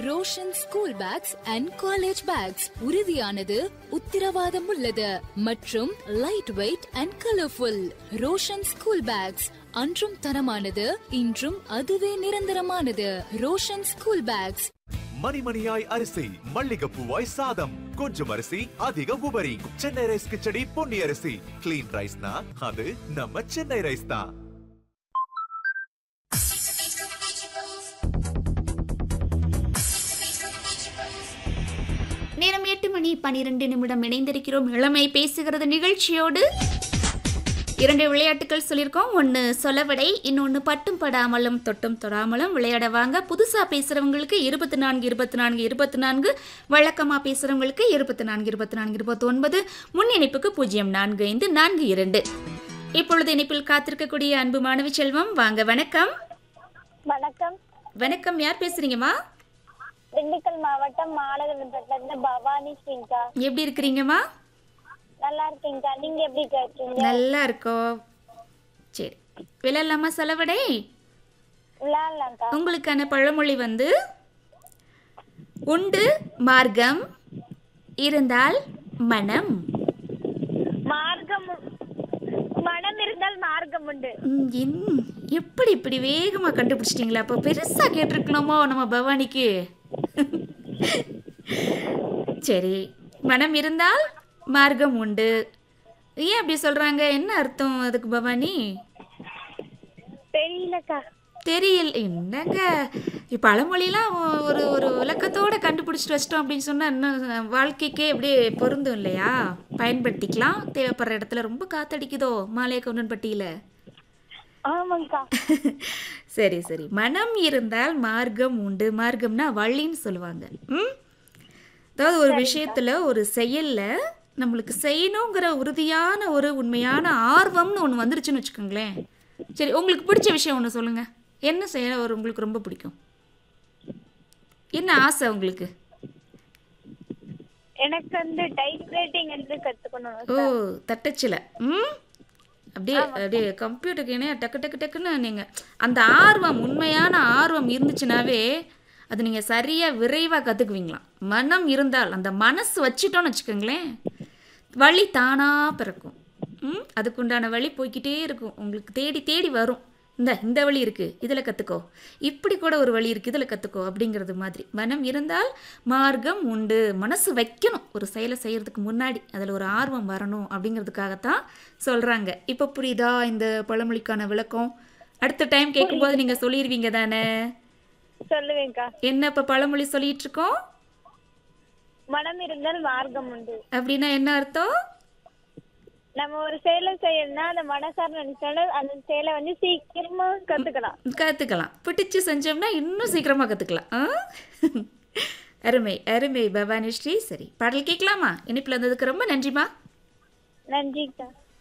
Roshan school bags and college bags உறுதியானது உத்தரவாதம் உள்ளது மற்றும் lightweight and colourful Roshan school bags அன்றும் தரமானது இன்றும் அதுவே நிரந்தரமானது ரோஷன் ஸ்கூல் பேக்ஸ் மணிமணியாய் அரிசி மல்லிகைப்பூவாய் சாதம் கொஞ்சம் அரிசி அதிக உபரி சென்னை ரைஸ் கிச்சடி பொன்னி அரிசி கிளீன் ரைஸ்னா அது நம்ம சென்னை ரைஸ் தான் நேரம் எட்டு மணி பனிரெண்டு நிமிடம் இணைந்திருக்கிறோம் இளமை பேசுகிறது நிகழ்ச்சியோடு இரண்டு விளையாட்டுகள் சொல்லியிருக்கோம் ஒன்று சொலவடை இன்னொன்று பட்டும் படாமலும் தொட்டும் தொடாமலும் விளையாட வாங்க புதுசாக பேசுகிறவங்களுக்கு இருபத்தி நான்கு இருபத்தி நான்கு இருபத்தி நான்கு வழக்கமாக பேசுகிறவங்களுக்கு இருபத்தி நான்கு இருபத்தி நான்கு இருபத்தி ஒன்பது முன் இணைப்புக்கு பூஜ்ஜியம் நான்கு ஐந்து நான்கு இரண்டு இப்பொழுது இணைப்பில் காத்திருக்கக்கூடிய அன்பு மாணவி செல்வம் வாங்க வணக்கம் வணக்கம் வணக்கம் யார் பேசுறீங்கம்மா திண்டுக்கல் மாவட்டம் மாநகரத்துல பவானி ஸ்ரீங்கா எப்படி இருக்கிறீங்கம்மா நல்லா இருக்கீங்கக்கா நீங்க எப்படி இருக்கீங்க நல்லா இருக்கோம் சரி விளையாடலாமா செலவடை விளையாடலாம்க்கா உங்களுக்கான பழமொழி வந்து உண்டு மார்க்கம் இருந்தால் மனம் மார்க்கம் மனம் இருந்தால் மார்க்கம் உண்டு ம், என்- எப்படி இப்படி வேகமாக கண்டுபிடிச்சிட்டிங்களா அப்போ பெருசாக கேட்டிருக்கணுமோ நம்ம பவானிக்கு சரி மனம் இருந்தால் மார்க்கம் உண்டு ஏன் அப்படி சொல்கிறாங்க என்ன அர்த்தம் அதுக்கு பவானி தெரியலக்கா தெரியல என்னங்க இப்போ பழமொழிலாம் ஒ- ஒரு ஒரு விளக்கத்தோட கண்டுபிடிச்சிட்டு வச்சிட்டோம் அப்படின்னு சொன்னால் இன்னும் வாழ்க்கைக்கே அப்படியே பொருந்தும் இல்லையா பயன்படுத்திக்கலாம் தேவைப்படுற இடத்துல ரொம்ப காத்தடிக்குதோ மாலையக்கவுண்டன்பட்டியில் ஆமாங்கக்கா சரி சரி மனம் இருந்தால் மார்க்கம் உண்டு மார்க்கம்னா வழின்னு சொல்லுவாங்க ம் அதாவது ஒரு விஷயத்தில் ஒரு செயலில் நம்மளுக்கு செய்யணுங்கிற உறுதியான ஒரு உண்மையான ஆர்வம்னு ஒன்று வந்துருச்சுன்னு வச்சுக்கோங்களேன் சரி உங்களுக்கு பிடிச்ச விஷயம் ஒன்று சொல்லுங்கள் என்ன செய்ய ஒரு உங்களுக்கு ரொம்ப பிடிக்கும் என்ன ஆசை உங்களுக்கு எனக்கு வந்து டைப் ரைட்டிங் என்று கத்துக்கணும் ஓ தட்டச்சில ம் அப்படியே அப்படியே கம்ப்யூட்டருக்கு இணைய டக்கு டக்கு டக்குன்னு நீங்கள் அந்த ஆர்வம் உண்மையான ஆர்வம் இருந்துச்சுனாவே அது நீங்கள் சரியாக விரைவாக கற்றுக்குவீங்களாம் மனம் இருந்தால் அந்த மனசு வச்சிட்டோன்னு வச்சுக்கோங்களேன் வழி தானாக பிறக்கும் ம் அதுக்குண்டான வழி போய்க்கிட்டே இருக்கும் உங்களுக்கு தேடி தேடி வரும் இந்த இந்த வழி இருக்குது இதில் கற்றுக்கோ இப்படி கூட ஒரு வழி இருக்குது இதில் கற்றுக்கோ அப்படிங்கிறது மாதிரி மனம் இருந்தால் மார்க்கம் உண்டு மனசு வைக்கணும் ஒரு செயலை செய்கிறதுக்கு முன்னாடி அதில் ஒரு ஆர்வம் வரணும் அப்படிங்கிறதுக்காகத்தான் சொல்கிறாங்க இப்போ புரியுதா இந்த பழமொழிக்கான விளக்கம் அடுத்த டைம் கேட்கும்போது நீங்கள் சொல்லிடுவீங்க தானே சொல்லுவேன்க்கா என்ன இப்போ பழமொழி சொல்லிட்டு இருக்கோம் மனம் இருந்தால் மார்க்கம் உண்டு அப்படின்னா என்ன அர்த்தம் நம்ம ஒரு செயலை செய்யணும்னா அந்த மனசார நினைச்சாலும் அந்த செயலை வந்து சீக்கிரமா கத்துக்கலாம் கற்றுக்கலாம் பிடிச்சு செஞ்சோம்னா இன்னும் சீக்கிரமாக கற்றுக்கலாம் ஆ அருமை அருமை பவானிஸ்ரீ சரி பாடல் கேட்கலாமா இனிப்பில் வந்ததுக்கு ரொம்ப நன்றிமா நன்றிக்கா